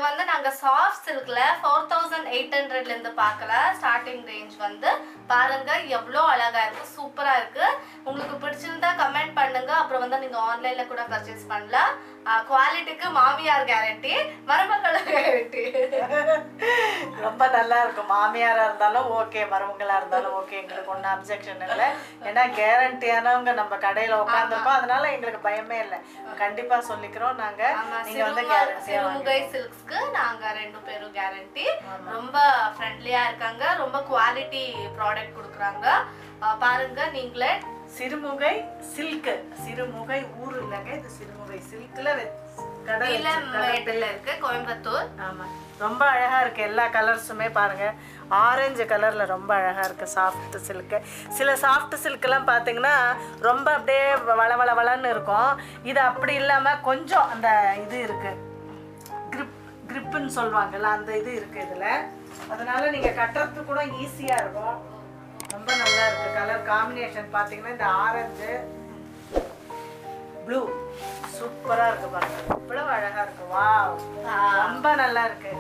வந்து நாங்க சாஃப்ட் சில்க்ல ஃபோர் தௌசண்ட் எயிட் ஹண்ட்ரட்ல இருந்து பார்க்கல ஸ்டார்டிங் ரேஞ்ச் வந்து பாருங்க எவ்வளோ அழகா இருக்கு சூப்பரா இருக்கு உங்களுக்கு பிடிச்சிருந்தா கமெண்ட் பண்ணுங்க அப்புறம் வந்து நீங்க ஆன்லைன்ல கூட பர்ச்சேஸ் பண்ணலாம் குவாலிட்டிக்கு மாமியார் கேரண்டி மருமக்கள் கேரண்டி ரொம்ப நல்லா இருக்கும் மாமியாரா இருந்தாலும் ஓகே மருமகளா இருந்தாலும் ஓகே எங்களுக்கு ஒன்றும் அப்ஜெக்ஷன் இல்லை ஏன்னா கேரண்டியானவங்க நம்ம கடையில உட்காந்துருக்கோம் அதனால எங்களுக்கு பயமே இல்லை கண்டிப்பா சொல்லிக்கிறோம் நாங்க ஆமா நீங்க வந்து சிறுமுகை கேரண்டியா சிறுமுகை சில்க்ஸ்க்கு நாங்க ரெண்டு பேரும் கேரண்டி ரொம்ப ஃப்ரெண்ட்லியா இருக்காங்க ரொம்ப குவாலிட்டி ப்ராடக்ட் கொடுக்குறாங்க அஹ் பாருங்க நீங்களே சிறுமுகை சில்க் சிறுமுகை ஊர் இல்லைங்க இது சிறுமுகை சில்க்ல கடை நீலமேட்டில் இருக்கு கோயம்புத்தூர் ஆமா ரொம்ப அழகா இருக்கு எல்லா கலர்ஸுமே பாருங்க ஆரஞ்சு கலர்ல ரொம்ப அழகா இருக்கு சாஃப்ட் சில்க்கு சில சாஃப்ட் சில்க்லாம் பார்த்தீங்கன்னா ரொம்ப அப்படியே வள வள வளன்னு இருக்கும் இது அப்படி இல்லாம கொஞ்சம் அந்த இது இருக்கு grip gripன்னு சொல்லுவாங்கல்ல அந்த இது இருக்கு இதுல அதனால நீங்க கட்டுறது கூட ஈஸியா இருக்கும் ரொம்ப நல்லா இருக்கு கலர் காம்பினேஷன் பார்த்தீங்கன்னா இந்த ஆரஞ்சு ப்ளூ சூப்பரா இருக்கு பாருங்க இவ்வளவு அழகா இருக்கு வாவ் ரொம்ப நல்லா இருக்கு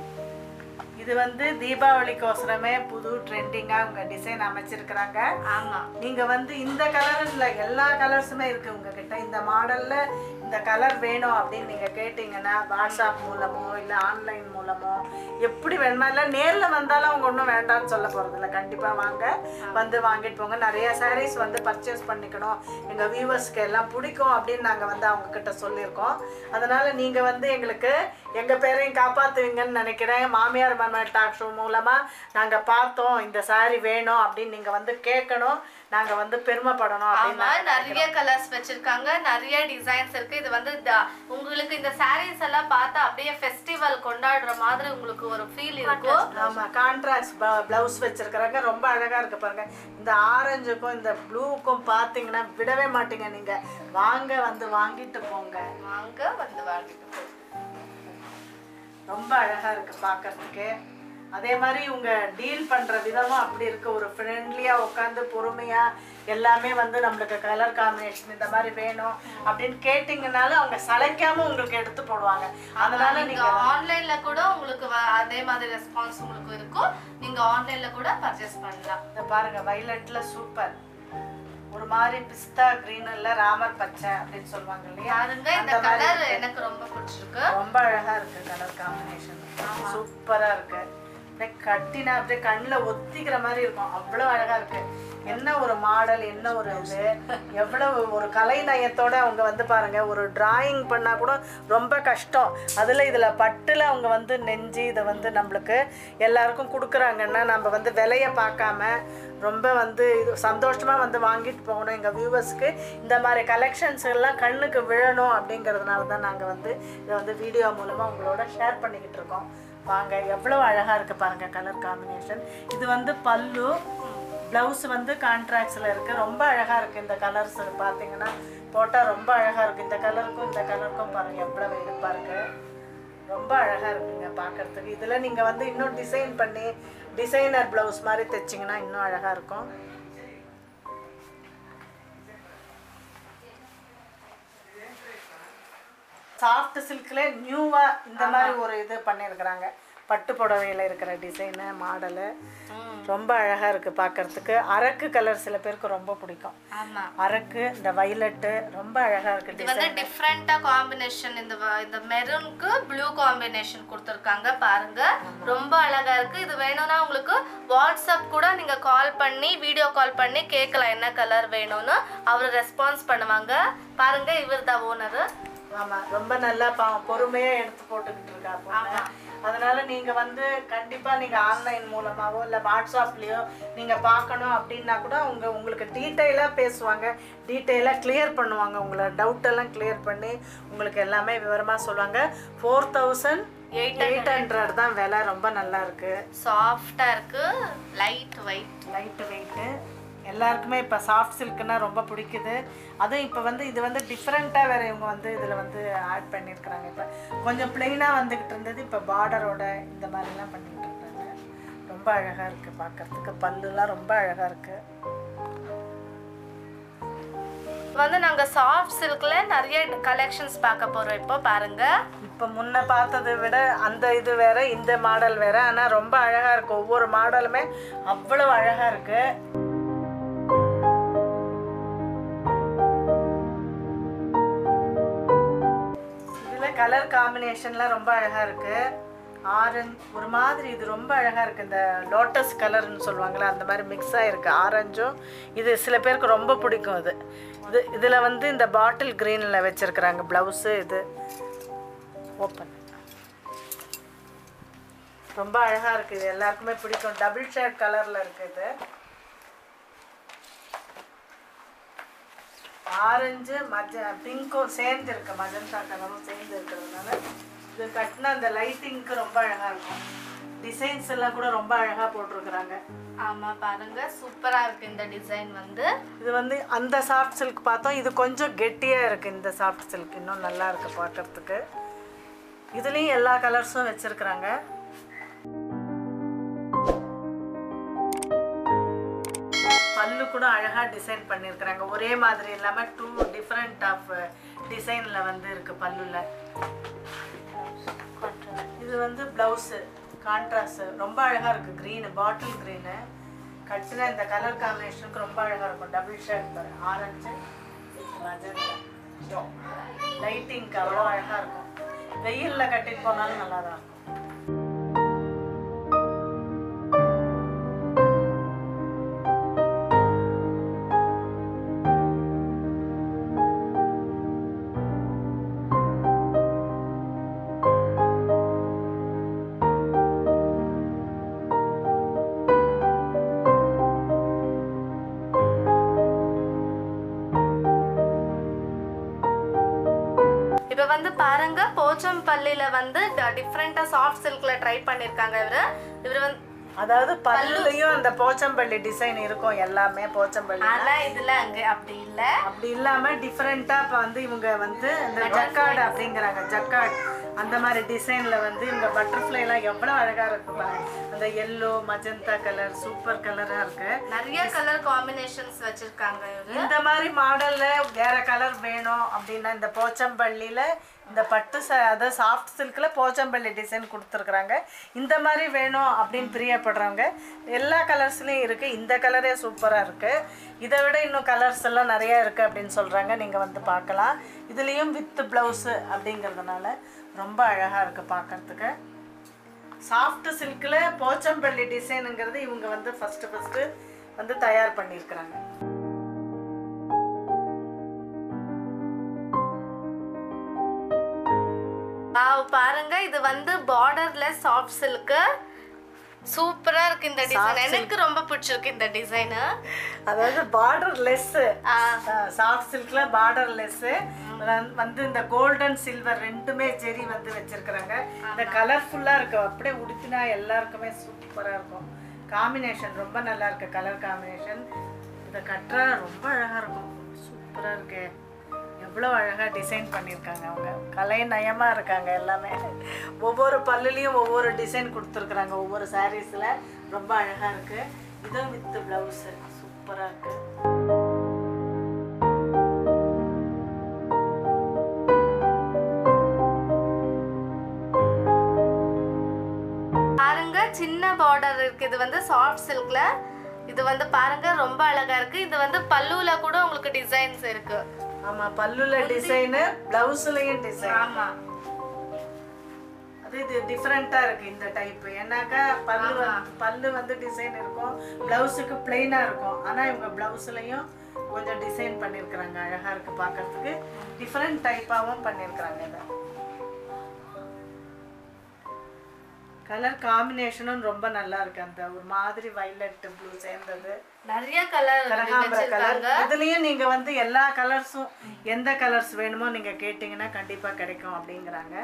இது வந்து தீபாவளிக்கோசரமே புது ட்ரெண்டிங்கா உங்க டிசைன் அமைச்சிருக்கிறாங்க ஆமா நீங்க வந்து இந்த கலர் இல்ல எல்லா கலர்ஸுமே இருக்கு உங்ககிட்ட இந்த மாடல்ல இந்த கலர் வேணும் அப்படின்னு நீங்க கேட்டீங்கன்னா வாட்ஸ்அப் மூலமோ இல்ல ஆன்லைன் மூலமோ எப்படி வேணுமா இல்ல நேர்ல வந்தாலும் அவங்க ஒன்றும் வேண்டாம்னு சொல்ல போறது இல்ல கண்டிப்பா வாங்க வந்து வாங்கிட்டு போங்க நிறைய sarees வந்து பர்ச்சேஸ் பண்ணிக்கணும் எங்க வியூவர்ஸ்க்கு எல்லாம் பிடிக்கும் அப்படின்னு நாங்க வந்து அவங்க கிட்ட சொல்லியிருக்கோம் அதனால நீங்க வந்து எங்களுக்கு எங்க பேரையும் காப்பாத்துவீங்கன்னு நினைக்கிறேன் மாமியார் மருமகள் டாக் ஷோ மூலமா நாங்க பார்த்தோம் இந்த saree வேணும் அப்படின்னு நீங்க வந்து கேட்கணும் நாங்க வந்து பெருமைப்படணும் அப்படின்னு ஆமா நிறைய கலர்ஸ் வச்சிருக்காங்க நிறைய டிசைன்ஸ் இருக்கு இது வந்து த- உங்களுக்கு இந்த sarees எல்லாம் பார்த்தா அப்படியே ஃபெஸ்டிவல் கொண்டாடுற மாதிரி உங்களுக்கு ஒரு ஃபீல் இருக்கும் ஆமா கான்ட்ராஸ்ட் பிளவுஸ் வச்சிருக்கிறாங்க ரொம்ப அழகா இருக்கு பாருங்க இந்த ஆரஞ்சுக்கும் இந்த ப்ளூக்கும் பார்த்தீங்கன்னா விடவே மாட்டீங்க நீங்க வாங்க வந்து வாங்கிட்டு போங்க வாங்க வந்து வாங்கிட்டு போ ரொம்ப அழகா இருக்கு பார்க்கறதுக்கு அதே மாதிரி உங்க டீல் பண்ற விதமும் அப்படி இருக்கு ஒரு ஃப்ரெண்ட்லியா உட்காந்து பொறுமையா எல்லாமே வந்து நம்மளுக்கு கலர் காம்பினேஷன் இந்த மாதிரி வேணும் அப்படின்னு கேட்டிங்கனாலும் அவங்க சளைக்காம உங்களுக்கு எடுத்து போடுவாங்க அதனால நீங்க நீங்க ஆன்லைன்ல கூட உங்களுக்கு வ- அதே மாதிரி ரெஸ்பான்ஸ் உங்களுக்கு இருக்கும் நீங்க ஆன்லைன்ல கூட பர்ச்சேஸ் பண்ணலாம் இந்த பாருங்க வைலட்ல சூப்பர் ஒரு மாதிரி பிஸ்தா கிரீன் இல்ல ராமர் பச்சை அப்படின்னு சொல்லுவாங்க இல்லையா பாருங்க இந்த அந்த மாதிரி கலர் இருக்கு. எனக்கு ரொம்ப பிடிச்சிருக்கு ரொம்ப அழகா இருக்கு கலர் காம்பினேஷன் சூப்பரா இருக்கு அப்படியே கட்டினா அப்படியே கண்ணில் ஒத்திக்கிற மாதிரி இருக்கும் அவ்வளோ அழகா இருக்கு என்ன ஒரு மாடல் என்ன ஒரு இது எவ்வளவு ஒரு கலை நயத்தோட அவங்க வந்து பாருங்க ஒரு டிராயிங் பண்ணா கூட ரொம்ப கஷ்டம் அதுல இதுல பட்டுல அவங்க வந்து நெஞ்சு இதை வந்து நம்மளுக்கு எல்லாருக்கும் கொடுக்குறாங்கன்னா நம்ம வந்து விலைய பார்க்காம ரொம்ப வந்து இது சந்தோஷமா வந்து வாங்கிட்டு போகணும் எங்க வியூவர்ஸ்க்கு இந்த மாதிரி கலெக்ஷன்ஸ் எல்லாம் கண்ணுக்கு விழணும் அப்படிங்கிறதுனால தான் நாங்க வந்து இதை வந்து வீடியோ மூலமா உங்களோட ஷேர் பண்ணிக்கிட்டு இருக்கோம் வாங்க எவ்வளோ அழகா இருக்கு பாருங்க கலர் காம்பினேஷன் இது வந்து பல்லு ப்ளவுஸ் வந்து கான்ட்ராக்ட்ஸில் இருக்குது ரொம்ப அழகாக இருக்குது இந்த கலர்ஸ் பார்த்தீங்கன்னா போட்டால் ரொம்ப அழகாக இருக்குது இந்த கலருக்கும் இந்த கலருக்கும் பாருங்கள் எவ்வளோ எடுப்பாக இருக்கு ரொம்ப அழகாக இருக்குங்க பார்க்கறதுக்கு இதில் நீங்கள் வந்து இன்னும் டிசைன் பண்ணி டிசைனர் ப்ளவுஸ் மாதிரி தைச்சிங்கன்னா இன்னும் அழகாக இருக்கும் சாஃப்ட் சில்கில் நியூவாக இந்த மாதிரி ஒரு இது பண்ணியிருக்கிறாங்க பட்டு புடவையில் இருக்கிற டிசைனு மாடலு ரொம்ப அழகாக இருக்குது பார்க்கறதுக்கு அரக்கு கலர் சில பேருக்கு ரொம்ப பிடிக்கும் ஆமா அரக்கு இந்த வைலட்டு ரொம்ப அழகாக இருக்குது இது வந்து டிஃப்ரெண்டா காம்பினேஷன் இந்த வ- இந்த மெரூனுக்கு ப்ளூ காம்பினேஷன் கொடுத்துருக்காங்க பாருங்க ரொம்ப அழகா இருக்கு இது வேணும்னா உங்களுக்கு வாட்ஸ்அப் கூட நீங்க கால் பண்ணி வீடியோ கால் பண்ணி கேட்கலாம் என்ன கலர் வேணும்னு அவர் ரெஸ்பான்ஸ் பண்ணுவாங்க பாருங்க இவர் தான் ஓனர் ஆமாம் ரொம்ப நல்லா பாவம் பொறுமையாக எடுத்து போட்டுக்கிட்டு இருக்கா பொண்ணு அதனால நீங்கள் வந்து கண்டிப்பாக நீங்கள் ஆன்லைன் மூலமாவோ இல்லை வாட்ஸ்அப்லேயோ நீங்கள் பார்க்கணும் அப்படின்னா கூட அவங்க உங்களுக்கு டீட்டெயிலாக பேசுவாங்க டீட்டெயிலாக கிளியர் பண்ணுவாங்க உங்களை டவுட்டெல்லாம் கிளியர் பண்ணி உங்களுக்கு எல்லாமே விவரமாக சொல்லுவாங்க four thousand eight eight hundred தான் விலை ரொம்ப நல்லா இருக்கு சாஃப்டா இருக்கு லைட் வெயிட் லைட்டு வெயிட்டு எல்லாருக்குமே இப்போ சாஃப்ட் சில்க்குன்னா ரொம்ப பிடிக்குது அதுவும் இப்போ வந்து இது வந்து டிஃப்ரெண்ட்டாக வேறு இவங்க வந்து இதில் வந்து ஆட் பண்ணியிருக்கிறாங்க இப்போ கொஞ்சம் பிளெயினாக வந்துக்கிட்டு இருந்தது இப்போ பார்டரோட இந்த மாதிரிலாம் பண்ணிக்கிட்டு இருக்காங்க ரொம்ப அழகாக இருக்குது பார்க்கறதுக்கு பல்லுலாம் ரொம்ப அழகாக இருக்குது வந்து நாங்க சாஃப்ட் சில்க்ல நிறைய கலெக்ஷன்ஸ் பார்க்க போறோம் இப்போ பாருங்க இப்போ முன்ன பார்த்ததை விட அந்த இது வேற இந்த மாடல் வேற ஆனால் ரொம்ப அழகாக இருக்கு ஒவ்வொரு மாடலுமே அவ்வளவு அழகாக இருக்கு இதில் கலர் காம்பினேஷன்லாம் ரொம்ப அழகாக இருக்கு ஆரஞ்சு ஒரு மாதிரி இது ரொம்ப அழகாக இருக்குது இந்த லோட்டஸ் கலர்னு சொல்லுவாங்களே அந்த மாதிரி மிக்ஸ் ஆகிருக்கு ஆரஞ்சும் இது சில பேருக்கு ரொம்ப பிடிக்கும் இது இது இதில் வந்து இந்த பாட்டில் க்ரீனில் வச்சுருக்குறாங்க ப்ளவுஸு இது ஓப்பன் ரொம்ப அழகாக இருக்குது இது எல்லாருக்குமே பிடிக்கும் டபுள் ஷேட் கலரில் இருக்குது இது ஆரஞ்சு மஜ பிங்க்கும் சேர்ந்து இருக்கு மஜந்தா கலரும் சேர்ந்து இருக்கிறதுனால இது கட்டின அந்த லைட்டிங்க்கு ரொம்ப அழகாக இருக்கும் டிசைன்ஸ் எல்லாம் கூட ரொம்ப அழகாக போட்டிருக்கிறாங்க ஆமா பாருங்க சூப்பரா இருக்கு இந்த டிசைன் வந்து இது வந்து அந்த சாஃப்ட் சில்க் பார்த்தோம் இது கொஞ்சம் கெட்டியாக இருக்குது இந்த சாஃப்ட் சில்க் இன்னும் நல்லா இருக்கு பார்க்கறதுக்கு இதுலேயும் எல்லா கலர்ஸும் வச்சுருக்குறாங்க பல்லு கூட அழகாக டிசைன் பண்ணியிருக்கிறாங்க ஒரே மாதிரி இல்லாமல் டூ டிஃப்ரெண்ட் ஆஃப் டிசைனில் வந்து இருக்குது பல்லுல இது வந்து ப்ளவுஸு கான்ட்ராஸ்ட் ரொம்ப அழகாக இருக்குது க்ரீனு பாட்டில் க்ரீனு கட்டின இந்த கலர் காம்பினேஷனுக்கு ரொம்ப அழகாக இருக்கும் டபுள் ஷேட் பாரு ஆரஞ்சு லைட்டிங்க்கு அவ்வளோ அழகாக இருக்கும் வெயிலில் கட்டிட்டு போனாலும் நல்லா தான் இருக்கும் இப்போ வந்து பாருங்க போச்சம்பள்ளியில வந்து டிஃப்ரெண்டா சாஃப்ட் சில்க்ல ட்ரை பண்ணிருக்காங்க இவரு இவர் வந்து அதாவது பல்லுலையும் அந்த போச்சம்பள்ளி டிசைன் இருக்கும் எல்லாமே போச்சம்பள்ளி ஆனா இதுல அங்க அப்படி இல்ல அப்படி இல்லாம டிஃப்ரெண்டா இப்போ வந்து இவங்க வந்து இந்த ஜக்கார்டு அப்படிங்கிறாங்க ஜக்கார்ட் அந்த மாதிரி டிசைன்ல வந்து இவங்க பட்டர்ஃப்ளை எல்லாம் எவ்வளவு அழகா இருக்கு பாருங்க அந்த எல்லோ மஜந்தா கலர் சூப்பர் கலரா இருக்கு நிறைய கலர் காம்பினேஷன்ஸ் வச்சிருக்காங்க இவரு இந்த மாதிரி மாடல்ல வேற கலர் வேணும் அப்படின்னா இந்த போச்சம்பள்ளியில இந்த பட்டு ச அதாவது சாஃப்ட் சில்கில் போச்சம்பள்ளி டிசைன் கொடுத்துருக்குறாங்க இந்த மாதிரி வேணும் அப்படின்னு பிரியப்படுறவங்க எல்லா கலர்ஸ்லேயும் இருக்குது இந்த கலரே சூப்பராக இருக்குது இதை விட இன்னும் கலர்ஸ் எல்லாம் நிறையா இருக்குது அப்படின்னு சொல்கிறாங்க நீங்கள் வந்து பார்க்கலாம் இதுலேயும் வித் ப்ளவுஸு அப்படிங்கிறதுனால ரொம்ப அழகாக இருக்குது பார்க்கறதுக்கு சாஃப்ட் சில்கில் போச்சம்பள்ளி டிசைனுங்கிறது இவங்க வந்து ஃபஸ்ட்டு ஃபஸ்ட்டு வந்து தயார் பண்ணியிருக்கிறாங்க வாவ் பாருங்க இது வந்து பார்டர்லெஸ் சாஃப்ட் சில்க் சூப்பரா இருக்கு இந்த டிசைன் எனக்கு ரொம்ப பிடிச்சிருக்கு இந்த டிசைன் அதாவது பார்டர் லெஸ்ஸு சாஃப்ட் சில்க்ல பார்டர் லெஸ்ஸு வந்து இந்த கோல்டன் சில்வர் ரெண்டுமே ஜெரி வந்து வச்சிருக்கிறாங்க இந்த கலர்ஃபுல்லாக இருக்கு அப்படியே உடுத்தினா எல்லாருக்குமே சூப்பராக இருக்கும் காம்பினேஷன் ரொம்ப நல்லா இருக்கு கலர் காம்பினேஷன் இதை கட்டுறா ரொம்ப அழகாக இருக்கும் சூப்பராக இருக்கு எவ்வளோ அழகாக டிசைன் பண்ணியிருக்காங்க அவங்க கலை நயமாக இருக்காங்க எல்லாமே ஒவ்வொரு பல்லுலேயும் ஒவ்வொரு டிசைன் கொடுத்துருக்குறாங்க ஒவ்வொரு சாரீஸில் ரொம்ப அழகாக இருக்குது இதுவும் வித் ப்ளவுஸு சூப்பராக இருக்குது பாருங்க சின்ன பார்டர் இருக்கு இது வந்து சாஃப்ட் சில்க்ல இது வந்து பாருங்க ரொம்ப அழகா இருக்கு இது வந்து பல்லுல கூட உங்களுக்கு டிசைன்ஸ் இருக்கு ஆமாம் பல்லுல டிசைனு ப்ளவுஸ்லேயும் டிசைன் ஆமா அது இது டிஃப்ரெண்ட்டாக இருக்குது இந்த டைப்பு ஏன்னாக்கா பல்லு வந்து பல்லு வந்து டிசைன் இருக்கும் ப்ளவுஸுக்கு பிளெயினாக இருக்கும் ஆனால் இவங்க ப்ளவுஸ்லையும் கொஞ்சம் டிசைன் பண்ணியிருக்கிறாங்க அழகாக இருக்குது பார்க்கறதுக்கு டிஃப்ரெண்ட் டைப்பாகவும் பண்ணியிருக்கிறாங்க இதை கலர் காம்பினேஷனும் ரொம்ப நல்லா இருக்கு அந்த ஒரு மாதிரி வைலட் ப்ளூ சேர்ந்தது நிறைய கலர் கனகாம்பர கலர் இதுலயும் நீங்க வந்து எல்லா கலர்ஸும் எந்த கலர்ஸ் வேணுமோ நீங்க கேட்டிங்கன்னா கண்டிப்பா கிடைக்கும் அப்படிங்கிறாங்க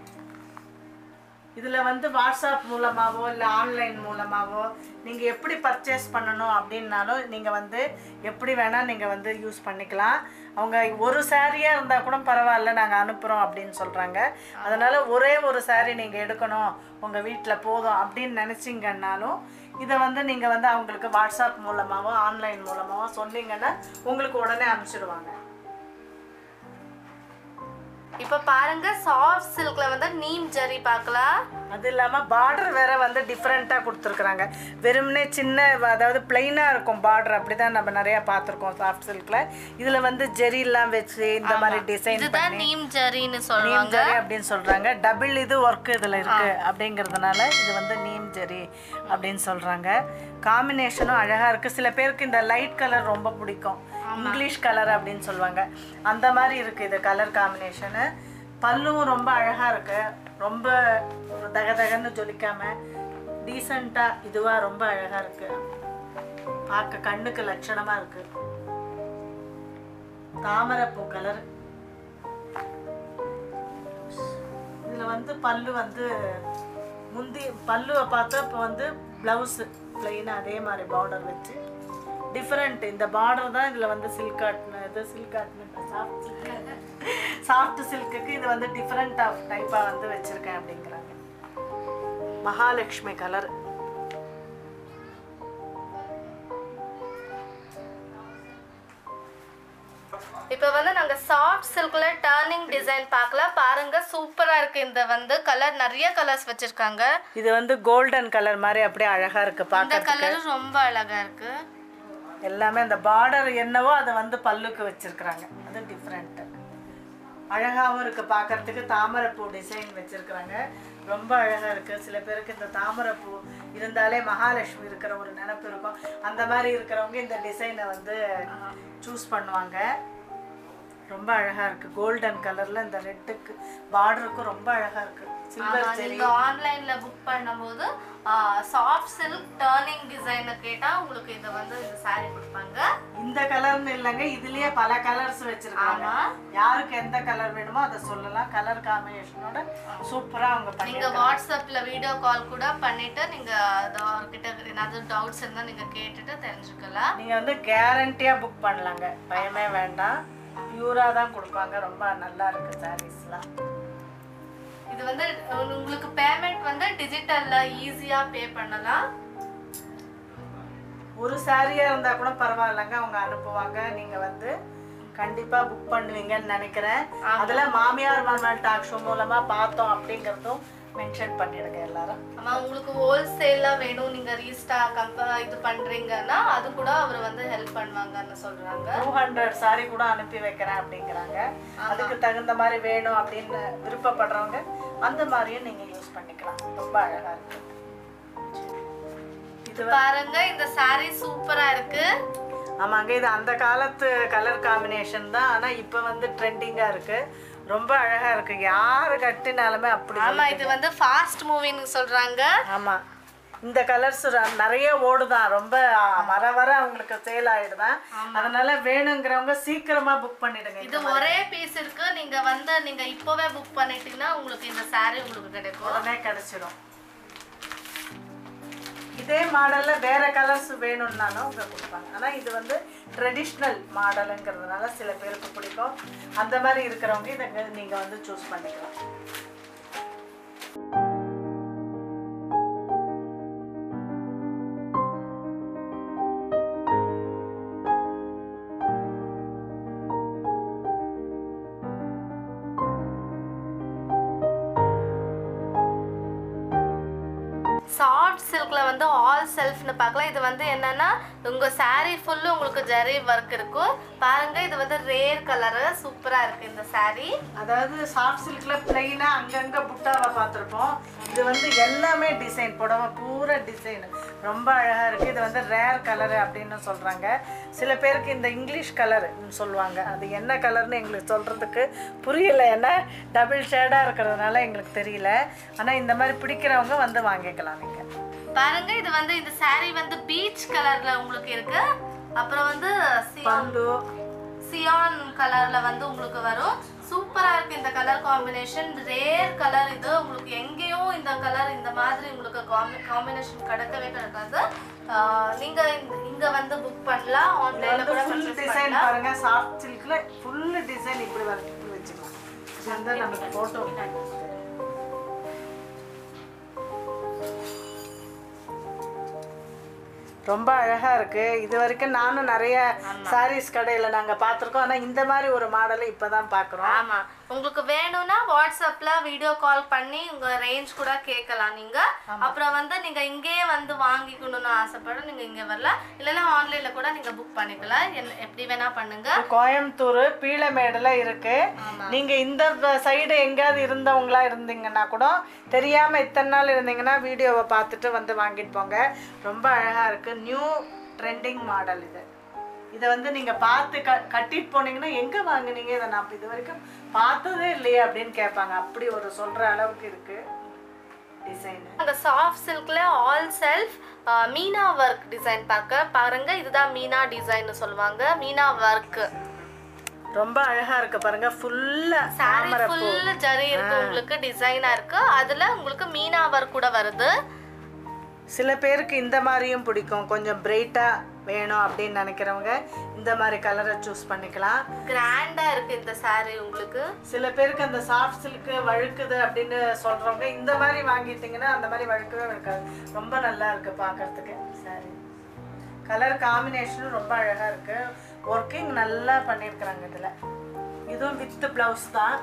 இதுல வந்து வாட்ஸ்அப் மூலமாவோ இல்லை ஆன்லைன் மூலமாவோ நீங்க எப்படி பர்ச்சேஸ் பண்ணணும் அப்படின்னாலும் நீங்க வந்து எப்படி வேணா நீங்க வந்து யூஸ் பண்ணிக்கலாம் அவங்க ஒரு சாரியா இருந்தா கூட பரவாயில்ல நாங்க அனுப்புறோம் அப்படின்னு சொல்றாங்க அதனால ஒரே ஒரு saree நீங்க எடுக்கணும் உங்க வீட்ல போதும் அப்படின்னு நினைச்சீங்கன்னாலும் இதை வந்து நீங்க வந்து அவங்களுக்கு வாட்ஸ்அப் மூலமாவோ ஆன்லைன் மூலமாவோ சொன்னீங்கன்னா உங்களுக்கு உடனே அனுப்பிச்சிடுவாங்க இப்போ பாருங்க சாஃப்ட் சில்க்ல வந்து நீம் ஜரி பார்க்கலாம் அது இல்லாமல் பார்டர் வேற வந்து டிஃப்ரெண்ட்டாக கொடுத்துருக்குறாங்க வெறுமனே சின்ன அதாவது பிளைனாக இருக்கும் பார்டர் அப்படி தான் நம்ம நிறையா பார்த்துருக்கோம் சாஃப்ட் சில்கில் இதில் வந்து ஜெரிலாம் வச்சு இந்த மாதிரி டிசைன் இதுதான் நீம் ஜரின்னு நீம் சொல்லுவாங்க ஜரி அப்படின்னு சொல்கிறாங்க டபுள் இது ஒர்க் இதில் இருக்கு அப்படிங்கிறதுனால இது வந்து நீம் ஜரி அப்படின்னு சொல்கிறாங்க காம்பினேஷனும் அழகாக இருக்குது சில பேருக்கு இந்த லைட் கலர் ரொம்ப பிடிக்கும் இங்கிலீஷ் கலர் அப்படின்னு சொல்லுவாங்க அந்த மாதிரி இருக்குது இது கலர் காம்பினேஷனு பல்லுவும் ரொம்ப அழகாக இருக்கு ரொம்ப ஒரு தகதகன்னு ஜொலிக்காம டீசெண்டாக இதுவாக ரொம்ப அழகாக இருக்கு பார்க்க கண்ணுக்கு லட்சணமாக இருக்கு தாமரைப்பூ கலர் இதில் வந்து பல்லு வந்து முந்தி பல்லுவை பார்த்தா இப்போ வந்து ப்ளவுஸு ப்ளைனாக அதே மாதிரி பார்டர் வச்சு டிஃப்ரெண்ட் இந்த பார்டர் தான் இதில் வந்து சில்க் காட்னு இது silk cotton soft silk soft சில்க்குக்கு இது வந்து டிஃப்ரெண்ட் ஆஃப் டைப்பாக வந்து வச்சுருக்கேன் அப்படிங்கிறாங்க மகாலட்சுமி கலர் இப்போ வந்து நாங்க சாஃப்ட் சில்க்ல டர்னிங் டிசைன் பார்க்கலாம் பாருங்க சூப்பரா இருக்கு இந்த வந்து கலர் நிறைய கலர்ஸ் வச்சிருக்காங்க இது வந்து கோல்டன் கலர் மாதிரி அப்படியே அழகாக இருக்குது இந்த பார்க்க கலரும் ரொம்ப அழகா இருக்கு எல்லாமே அந்த பார்டர் என்னவோ அதை வந்து பல்லுக்கு வச்சிருக்கிறாங்க அது டிஃப்ரெண்ட்டு அழகாகவும் இருக்குது பார்க்கறதுக்கு தாமரைப்பூ டிசைன் வச்சுருக்குறாங்க ரொம்ப அழகாக இருக்குது சில பேருக்கு இந்த தாமரைப்பூ இருந்தாலே மகாலட்சுமி இருக்கிற ஒரு நினப்பு இருக்கும் அந்த மாதிரி இருக்கிறவங்க இந்த டிசைனை வந்து சூஸ் பண்ணுவாங்க ரொம்ப அழகாக இருக்குது கோல்டன் கலரில் இந்த ரெட்டுக்கு பார்டருக்கும் ரொம்ப அழகாக இருக்குது சில்வர் ஆமா, நீங்க ஆன்லைன்ல புக் பண்ணும்போது சாஃப்ட் சில்க் டர்னிங் டிசைன் கேட்டா உங்களுக்கு இத வந்து இந்த saree கொடுப்பாங்க இந்த கலர்னு இல்லைங்க இதுலயே பல கலர்ஸ் வச்சிருக்காங்க ஆமா. யாருக்கு எந்த கலர் வேணுமோ அதை சொல்லலாம் கலர் காம்பினேஷனோட சூப்பரா அவங்க நீங்க பண்ணி வாட்ஸ்அப்ல வீடியோ கால் கூட பண்ணிட்டு நீங்க அது அவர்கிட்ட ஏதாவது டவுட்ஸ் இருந்தா நீங்க கேட்டுட்டு தெரிஞ்சுக்கலாம் நீங்க வந்து கேரண்டியா புக் பண்ணலாங்க பயமே வேண்டாம் பியூரா தான் கொடுப்பாங்க ரொம்ப நல்லா இருக்கு சாரீஸ்லாம் இது வந்து உங்களுக்கு பேமெண்ட் வந்து டிஜிட்டல்ல ஈஸியா பே பண்ணலாம் ஒரு சாரியா இருந்தா கூட பரவாயில்லைங்க அவங்க அனுப்புவாங்க நீங்க வந்து கண்டிப்பா புக் பண்ணுவீங்கன்னு நினைக்கிறேன் அதுல மாமியார் மாமனார் டாக் ஷோ மூலமா பார்த்தோம் அப்படிங்கறதும் மென்ஷன் பண்ணிடுங்க எல்லாரும் ஆமா உங்களுக்கு ஹோல்சேலா வேணும் நீங்க ரீஸ்டா கம்ப இது பண்றீங்கன்னா அது கூட அவர் வந்து ஹெல்ப் பண்ணுவாங்கன்னு சொல்றாங்க டூ ஹண்ட்ரட் சாரி கூட அனுப்பி வைக்கிறேன் அப்படிங்கிறாங்க அதுக்கு தகுந்த மாதிரி வேணும் அப்படின்னு விருப்பப்படுறவங்க அந்த மாதிரியும் நீங்க யூஸ் பண்ணிக்கலாம் ரொம்ப அழகா இருக்கு இது பாருங்க இந்த saree சூப்பரா இருக்கு ஆமாங்க இது அந்த காலத்து கலர் காம்பினேஷன் தான் ஆனா இப்போ வந்து ட்ரெண்டிங்கா இருக்கு ரொம்ப அழகா இருக்கு யாரு கட்டினாலுமே அப்படி ஆமா இது வந்து ஃபாஸ்ட் மூவின்னு சொல்றாங்க ஆமா இந்த கலர்ஸ் நிறைய ஓடுதான் ரொம்ப ஆ, வர வர அவங்களுக்கு சேல் ஆயிடுதான் அதனால வேணுங்கிறவங்க சீக்கிரமா புக் பண்ணிடுங்க இது ஒரே பீஸ் இருக்கு நீங்க வந்து நீங்க இப்போவே புக் பண்ணிட்டீங்கன்னா உங்களுக்கு இந்த saree உங்களுக்கு கிடைக்கும் உடனே கிடைச்சிடும் இதே மாடல்ல வேற கலர்ஸ் வேணும்னாலும் அவங்க கொடுப்பாங்க ஆனா இது வந்து ட்ரெடிஷ்னல் மாடலுங்கிறதுனால சில பேருக்கு பிடிக்கும் அந்த மாதிரி இருக்கிறவங்க இதை நீங்க வந்து சூஸ் பண்ணிக்கலாம் சாஃப்ட் சில்க்ல வந்து ஆல் செல்ஃப்னு பார்க்கலாம் இது வந்து என்னன்னா உங்க saree ஃபுல்லு உங்களுக்கு ஜரி ஒர்க் இருக்கும் பாருங்க இது வந்து ரேர் கலரு சூப்பரா இருக்கு இந்த saree அதாவது சாஃப்ட் சில்க்ல பிளைனா அங்கங்க புட்டாவை பார்த்துருப்போம் இது வந்து எல்லாமே டிசைன் புடவை பூரா டிசைன் ரொம்ப அழகா இருக்கு இது வந்து ரேர் கலர் அப்படின்னு சொல்றாங்க சில பேருக்கு இந்த இங்கிலீஷ் கலர் சொல்லுவாங்க அது என்ன கலர்னு எங்களுக்கு சொல்றதுக்கு புரியல ஏன்னா டபுள் ஷேடா இருக்கிறதுனால எங்களுக்கு தெரியல ஆனா இந்த மாதிரி பிடிக்கிறவங்க வந்து வாங்கிக்கலாம் நீங்க பாருங்க இது வந்து இந்த saree வந்து பீச் கலர்ல உங்களுக்கு இருக்கு அப்புறம் வந்து சியான் பல்லு சியான் கலர்ல வந்து உங்களுக்கு வரும் சூப்பரா இருக்கு இந்த கலர் காம்பினேஷன் ரேர் கலர் இது உங்களுக்கு எங்கேயும் இந்த கலர் இந்த மாதிரி உங்களுக்கு காம்பினேஷன் கிடைக்கவே கிடைக்காது ஆஹ் நீங்க இந்த- இங்க வந்து புக் பண்ணலாம் ஆன்லைன்ல கூட ஃபுல் purchase டிசைன் பண்ணலாம் பாருங்க சாஃப்ட் சில்க்ல ஃபுல் டிசைன் இப்படி வந்து இப்படி வச்சுக்கலாம் இது வந்து நமக்கு போட்டோ ரொம்ப அழகா இருக்கு இது வரைக்கும் நானும் நிறைய சாரீஸ் கடையில நாங்க பார்த்திருக்கோம் ஆனா இந்த மாதிரி ஒரு மாடலை இப்பதான் பார்க்குறோம் ஆமா உங்களுக்கு வேணும்னா வாட்ஸ்அப்ல வீடியோ கால் பண்ணி உங்க ரேஞ்ச் கூட கேட்கலாம் நீங்க அப்புறம் வந்து நீங்க இங்கேயே வந்து வாங்கிக்கணும்னு ஆசைப்பட நீங்க இங்க வரலாம் இல்லைன்னா ஆன்லைன்ல கூட நீங்க புக் பண்ணிக்கலாம் என்ன- எப்படி வேணா பண்ணுங்க கோயம்புத்தூர் பீளமேடுல இருக்கு ஆமா. நீங்க இந்த சைடு எங்கேயாவது இருந்தவங்களா இருந்தீங்கன்னா கூட தெரியாம இத்தனை நாள் இருந்தீங்கன்னா வீடியோவை பார்த்துட்டு வந்து வாங்கிட்டு போங்க ரொம்ப அழகா இருக்கு நியூ ட்ரெண்டிங் மாடல் இது இதை வந்து நீங்க பார்த்து க கட்டிட்டு போனீங்கன்னா எங்க வாங்குனீங்க இதை நான் இது வரைக்கும் பார்த்ததே இல்லையே அப்படின்னு கேட்பாங்க அப்படி ஒரு சொல்ற அளவுக்கு இருக்கு டிசைன் அந்த சாஃப்ட் சில்க்ல ஆல் செல்ஃப் மீனா ஒர்க் டிசைன் பார்க்க பாருங்க இதுதான் மீனா டிசைன் சொல்லுவாங்க மீனா ஒர்க் ரொம்ப அழகா இருக்கு பாருங்க ஃபுல்லா சாரி ஃபுல் ஜரி இருக்கு உங்களுக்கு டிசைனா இருக்கு அதுல உங்களுக்கு மீனா ஒர்க் கூட வருது சில பேருக்கு இந்த மாதிரியும் பிடிக்கும் கொஞ்சம் பிரைட்டாக வேணும் அப்படின்னு நினைக்கிறவங்க இந்த மாதிரி கலரை சூஸ் பண்ணிக்கலாம் கிராண்டா இருக்கு இந்த saree உங்களுக்கு சில பேருக்கு அந்த சாஃப்ட் சில்க்கு வழுக்குது அப்படின்னு சொல்கிறவங்க இந்த மாதிரி வாங்கிட்டீங்கன்னா அந்த மாதிரி வழுக்கவே வழுக்காது ரொம்ப நல்லா இருக்கு பார்க்கறதுக்கு சாரி கலர் காம்பினேஷனும் ரொம்ப அழகாக இருக்கு ஒர்க்கிங் நல்லா பண்ணியிருக்கிறாங்க இதில் இதுவும் வித் ப்ளவுஸ் தான்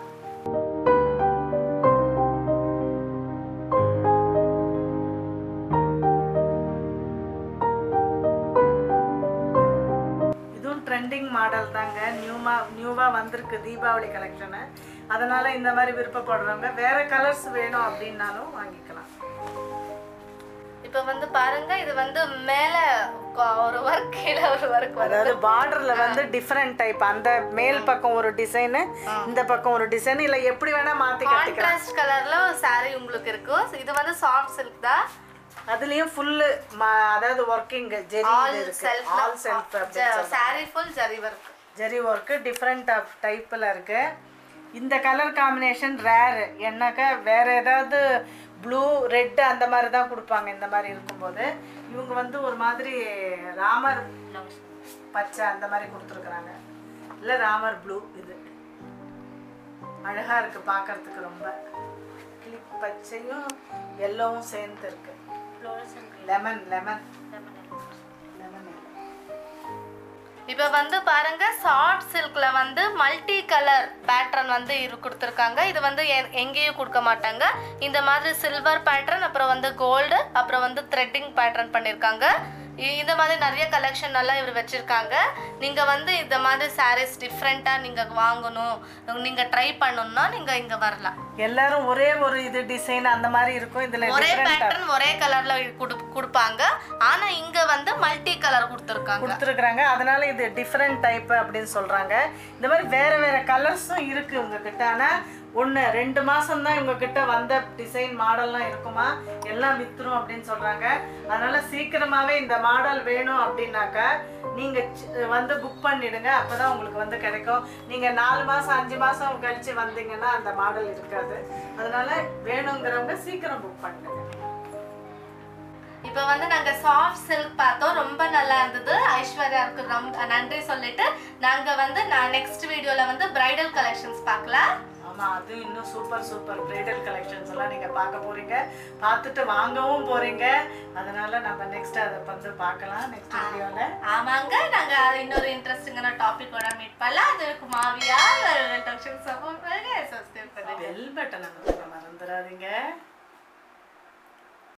இதுவும் ட்ரெண்டிங் மாடல் தாங்க நியூமா நியூவாக வந்திருக்கு தீபாவளி கலெக்ஷனு அதனால் இந்த மாதிரி விருப்பப்படுறவங்க வேறு கலர்ஸ் வேணும் அப்படின்னாலும் வாங்கிக்கலாம் இப்போ வந்து பாருங்க இது வந்து மேல கொ- ஒரு ஒர்க் கீழே ஒரு ஒர்க் வருது அதாவது பார்டர்ல வந்து டிஃப்ரெண்ட் டைப் அந்த மேல் பக்கம் ஒரு டிசைனு இந்த பக்கம் ஒரு டிசைன் இல்லை எப்படி வேணா மாற்றி கட்டிக்கலாம் கான்ட்ராஸ்ட் கலர்ல ஒரு saree உங்களுக்கு இருக்கு இது வந்து சாஃப்ட் சில்க் தான் அதுலேயும் ஃபுல்லு அதாவது ஒர்க்கிங் ஜெரி ஆல் இது இருக்கு self all self saree full zari work zari work different of டைப்பில் இருக்கு இந்த கலர் காம்பினேஷன் ரேரு என்னக்கா வேற ஏதாவது ப்ளூ ரெட் அந்த மாதிரி தான் கொடுப்பாங்க இந்த மாதிரி இருக்கும்போது இவங்க வந்து ஒரு மாதிரி ராமர் பச்சை அந்த மாதிரி கொடுத்துருக்குறாங்க இல்லை ராமர் ப்ளூ இது அழகா இருக்கு பார்க்கறதுக்கு ரொம்ப கிளிப் பச்சையும் எல்லோவும் சேர்ந்து இருக்கு லெமன் லெமன் லெமன் இப்போ வந்து பாருங்க சாஃப்ட் சில்க்ல வந்து மல்டி கலர் பேட்டர்ன் வந்து இரு கொடுத்துருக்காங்க இது வந்து எ- எங்கேயும் கொடுக்க மாட்டாங்க இந்த மாதிரி சில்வர் பேட்டர்ன் அப்புறம் வந்து கோல்டு அப்புறம் வந்து த்ரெட்டிங் பேட்டர்ன் பண்ணியிருக்காங்க இ- இந்த மாதிரி நிறைய கலெக்ஷன் எல்லாம் இவர் வச்சிருக்காங்க நீங்க வந்து இந்த மாதிரி சாரீஸ் டிஃப்ரெண்டா நீங்க வாங்கணும் நீங்க ட்ரை பண்ணணும்னா நீங்க இங்க வரலாம் எல்லாரும் ஒரே ஒரு இது டிசைன் அந்த மாதிரி இருக்கும் இதுல ஒரே பேட்டர்ன் ஒரே கலர்ல கொடுப்பாங்க ஆனா இங்க வந்து மல்டி கலர் கொடுத்துருக்காங்க கொடுத்துருக்குறாங்க அதனால இது டிஃப்ரெண்ட் டைப் அப்படின்னு சொல்றாங்க இந்த மாதிரி வேற வேற கலர்ஸும் இருக்கு உங்ககிட்ட ஆனா ஒன்று ரெண்டு மாதம் தான் இவங்க கிட்ட வந்த டிசைன் மாடல்லாம் இருக்குமா எல்லாம் வித்துரும் அப்படின்னு சொல்றாங்க அதனால சீக்கிரமாவே இந்த மாடல் வேணும் அப்படின்னாக்கா நீங்க சி- வந்து புக் பண்ணிடுங்க அப்பதான் உங்களுக்கு வந்து கிடைக்கும் நீங்க நாலு மாசம் அஞ்சு மாசம் கழிச்சு வந்தீங்கன்னா அந்த மாடல் இருக்காது அதனால வேணுங்கிறவங்க சீக்கிரம் புக் பண்ணுங்க இப்போ வந்து நாங்க சாஃப்ட் சில்க் பார்த்தோம் ரொம்ப நல்லா இருந்தது ஐஸ்வர்யாவுக்கு ரொம்ப நன்றி சொல்லிட்டு நாங்க வந்து நான் நெக்ஸ்ட் வீடியோல வந்து பிரைடல் கலெக்ஷன்ஸ் பார்க்கலாம் ஆமா அது இன்னும் சூப்பர் சூப்பர் பிரைடல் கலெக்ஷன்ஸ் எல்லாம் நீங்க பார்க்க போறீங்க பார்த்துட்டு வாங்கவும் போறீங்க அதனால நம்ம நெக்ஸ்ட் அதை வந்து பார்க்கலாம் நெக்ஸ்ட் வீடியோல ஆமாங்க நாங்க இன்னொரு இன்ட்ரெஸ்டிங்கான டாபிக்கோட மீட் பண்ணலாம் அதுக்கு மாவியா கலெக்ஷன் சப்போர்ட் பண்ணுங்க சப்ஸ்கிரைப் பண்ணுங்க பெல் பட்டனை மறந்துடாதீங்க